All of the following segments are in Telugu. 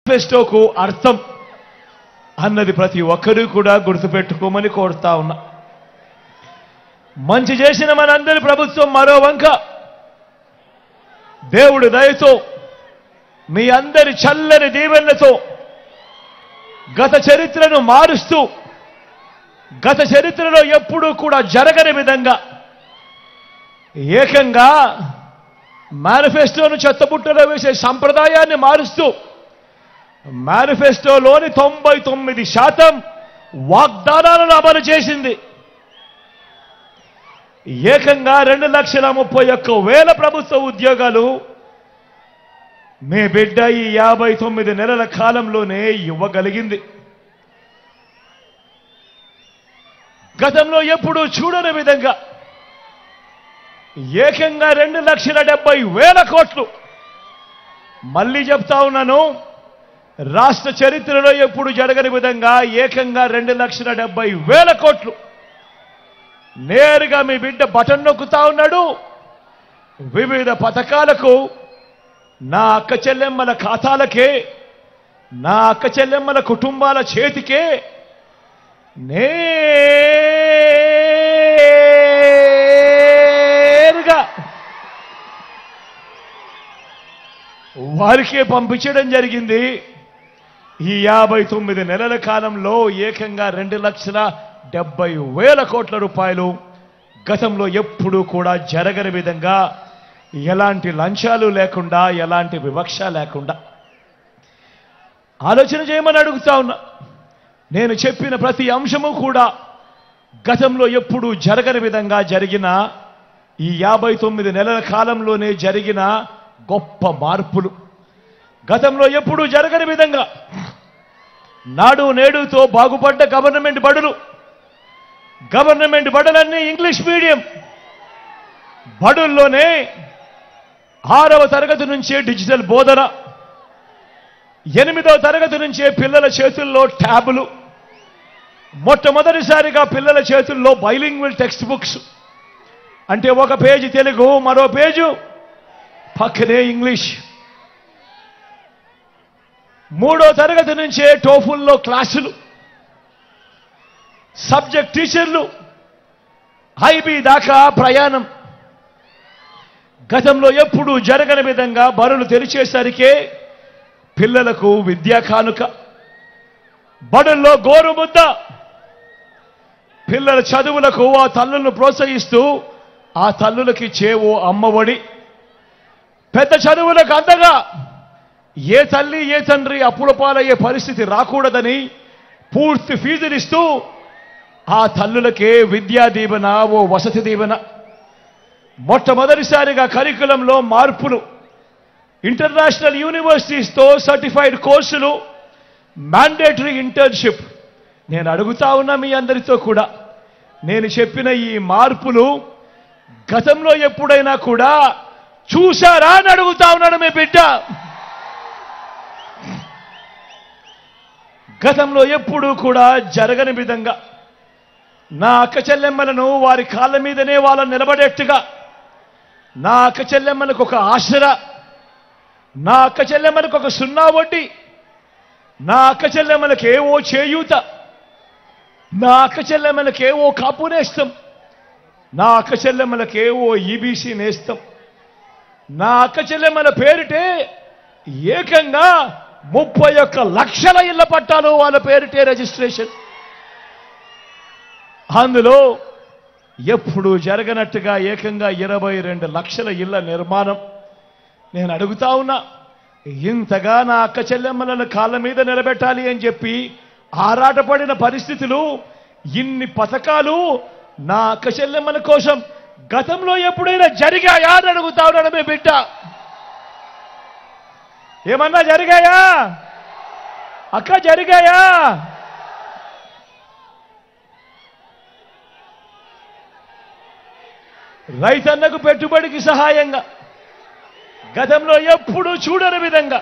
మేనిఫెస్టోకు అర్థం అన్నది ప్రతి ఒక్కరూ కూడా గుర్తుపెట్టుకోమని కోరుతా ఉన్నా మంచి చేసిన మనందరి ప్రభుత్వం మరో వంక దేవుడి దయతో మీ అందరి చల్లని దీవెనలతో గత చరిత్రను మారుస్తూ గత చరిత్రలో ఎప్పుడూ కూడా జరగని విధంగా ఏకంగా మేనిఫెస్టోను చెత్తబుట్టలో వేసే సంప్రదాయాన్ని మారుస్తూ మేనిఫెస్టోలోని తొంభై తొమ్మిది శాతం వాగ్దానాలను అమలు చేసింది ఏకంగా రెండు లక్షల ముప్పై ఒక్క వేల ప్రభుత్వ ఉద్యోగాలు మీ బిడ్డ ఈ యాభై తొమ్మిది నెలల కాలంలోనే ఇవ్వగలిగింది గతంలో ఎప్పుడూ చూడని విధంగా ఏకంగా రెండు లక్షల డెబ్బై వేల కోట్లు మళ్ళీ చెప్తా ఉన్నాను రాష్ట్ర చరిత్రలో ఎప్పుడు జరగని విధంగా ఏకంగా రెండు లక్షల డెబ్బై వేల కోట్లు నేరుగా మీ బిడ్డ బటన్ నొక్కుతా ఉన్నాడు వివిధ పథకాలకు నా అక్క చెల్లెమ్మల ఖాతాలకే నా అక్క చెల్లెమ్మల కుటుంబాల చేతికే నేరుగా వారికే పంపించడం జరిగింది ఈ యాభై తొమ్మిది నెలల కాలంలో ఏకంగా రెండు లక్షల డెబ్బై వేల కోట్ల రూపాయలు గతంలో ఎప్పుడూ కూడా జరగని విధంగా ఎలాంటి లంచాలు లేకుండా ఎలాంటి వివక్ష లేకుండా ఆలోచన చేయమని అడుగుతా ఉన్నా నేను చెప్పిన ప్రతి అంశము కూడా గతంలో ఎప్పుడూ జరగని విధంగా జరిగిన ఈ యాభై తొమ్మిది నెలల కాలంలోనే జరిగిన గొప్ప మార్పులు గతంలో ఎప్పుడూ జరగని విధంగా నాడు నేడుతో బాగుపడ్డ గవర్నమెంట్ బడులు గవర్నమెంట్ బడులన్నీ ఇంగ్లీష్ మీడియం బడుల్లోనే ఆరవ తరగతి నుంచే డిజిటల్ బోధన ఎనిమిదవ తరగతి నుంచే పిల్లల చేతుల్లో ట్యాబులు మొట్టమొదటిసారిగా పిల్లల చేతుల్లో బైలింగ్వల్ టెక్స్ట్ బుక్స్ అంటే ఒక పేజీ తెలుగు మరో పేజు పక్కనే ఇంగ్లీష్ మూడో తరగతి నుంచే టోఫుల్లో క్లాసులు సబ్జెక్ట్ టీచర్లు ఐబీ దాకా ప్రయాణం గతంలో ఎప్పుడూ జరగని విధంగా బరులు తెరిచేసరికే పిల్లలకు విద్యా కానుక బడుల్లో గోరుముద్ద పిల్లల చదువులకు ఆ తల్లులను ప్రోత్సహిస్తూ ఆ తల్లులకి చేవో అమ్మఒడి పెద్ద చదువులకు అందగా ఏ తల్లి ఏ తండ్రి అప్పుల పాలయ్యే పరిస్థితి రాకూడదని పూర్తి ఫీజునిస్తూ ఆ తల్లులకే విద్యా దీవెన ఓ వసతి దీవెన మొట్టమొదటిసారిగా కరికులంలో మార్పులు ఇంటర్నేషనల్ యూనివర్సిటీస్తో సర్టిఫైడ్ కోర్సులు మ్యాండేటరీ ఇంటర్న్షిప్ నేను అడుగుతా ఉన్నా మీ అందరితో కూడా నేను చెప్పిన ఈ మార్పులు గతంలో ఎప్పుడైనా కూడా చూశారా అని అడుగుతా ఉన్నాడు మీ బిడ్డ గతంలో ఎప్పుడూ కూడా జరగని విధంగా నా అక్క చెల్లెమ్మలను వారి కాళ్ళ మీదనే వాళ్ళని నిలబడేట్టుగా నా అక్క చెల్లెమ్మలకు ఒక ఆసరా నా అక్క చెల్లెమ్మలకు ఒక సున్నా వడ్డీ నా అక్క చెల్లెమ్మలకు ఏవో చేయూత నా అక్క చెల్లెమ్మలకు ఏవో కాపు నేస్తం నా అక్క చెల్లెమ్మలకు ఏవో ఈబీసీ నేస్తం నా అక్క చెల్లెమ్మల పేరిటే ఏకంగా ముప్పై ఒక్క లక్షల ఇళ్ల పట్టాలు వాళ్ళ పేరిటే రిజిస్ట్రేషన్ అందులో ఎప్పుడు జరగనట్టుగా ఏకంగా ఇరవై రెండు లక్షల ఇళ్ల నిర్మాణం నేను అడుగుతా ఉన్నా ఇంతగా నా అక్క చెల్లెమ్మలను కాళ్ళ మీద నిలబెట్టాలి అని చెప్పి ఆరాటపడిన పరిస్థితులు ఇన్ని పథకాలు నా అక్క చెల్లెమ్మల కోసం గతంలో ఎప్పుడైనా జరిగాయా అని అడుగుతా ఉన్నాడు మీ బిడ్డ ఏమన్నా జరిగాయా అక్క జరిగాయా రైతన్నకు పెట్టుబడికి సహాయంగా గతంలో ఎప్పుడూ చూడని విధంగా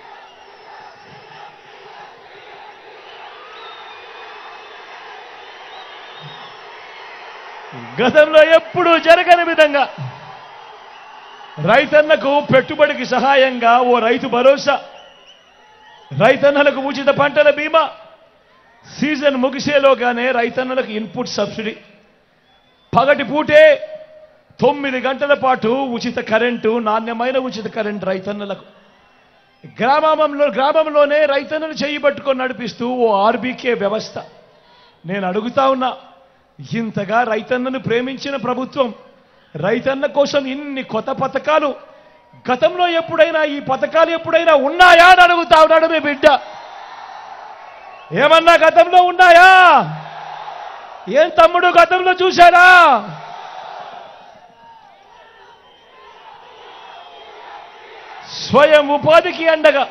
గతంలో ఎప్పుడూ జరగని విధంగా రైతన్నకు పెట్టుబడికి సహాయంగా ఓ రైతు భరోసా రైతన్నలకు ఉచిత పంటల బీమా సీజన్ ముగిసేలోగానే రైతన్నలకు ఇన్పుట్ సబ్సిడీ పగటి పూటే తొమ్మిది గంటల పాటు ఉచిత కరెంటు నాణ్యమైన ఉచిత కరెంటు రైతన్నలకు గ్రామంలో గ్రామంలోనే రైతన్నలు చేయి పట్టుకొని నడిపిస్తూ ఓ ఆర్బీకే వ్యవస్థ నేను అడుగుతా ఉన్నా ఇంతగా రైతన్నను ప్రేమించిన ప్రభుత్వం రైతన్న కోసం ఇన్ని కొత్త పథకాలు గతంలో ఎప్పుడైనా ఈ పథకాలు ఎప్పుడైనా ఉన్నాయా అని అడుగుతా ఉన్నాడు మీ బిడ్డ ఏమన్నా గతంలో ఉన్నాయా ఏం తమ్ముడు గతంలో చూశారా స్వయం ఉపాధికి అండగా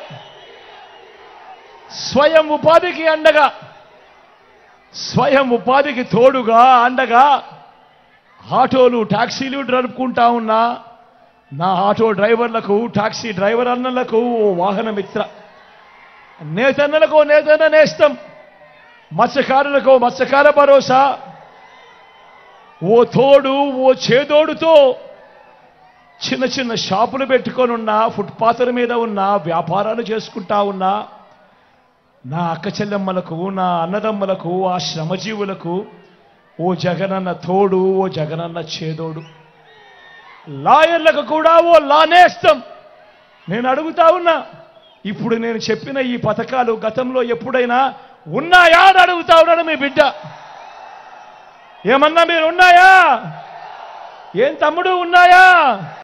స్వయం ఉపాధికి అండగా స్వయం ఉపాధికి తోడుగా అండగా ఆటోలు టాక్సీలు నడుపుకుంటా ఉన్నా నా ఆటో డ్రైవర్లకు టాక్సీ డ్రైవర్ అన్నలకు ఓ వాహన మిత్ర నేతన్నలకు ఓ నేతన్న నేస్తం మత్స్యకారులకు ఓ మత్స్యకార భరోసా ఓ తోడు ఓ చేదోడుతో చిన్న చిన్న షాపులు పెట్టుకొని ఉన్నా ఫుట్పాత్ల మీద ఉన్న వ్యాపారాలు చేసుకుంటా ఉన్నా నా అక్క చెల్లెమ్మలకు నా అన్నదమ్మలకు ఆ శ్రమజీవులకు ఓ జగనన్న తోడు ఓ జగనన్న చేదోడు లాయర్లకు కూడా ఓ లానేస్తం నేను అడుగుతా ఉన్నా ఇప్పుడు నేను చెప్పిన ఈ పథకాలు గతంలో ఎప్పుడైనా ఉన్నాయా అని అడుగుతా ఉన్నాడు మీ బిడ్డ ఏమన్నా మీరు ఉన్నాయా ఏం తమ్ముడు ఉన్నాయా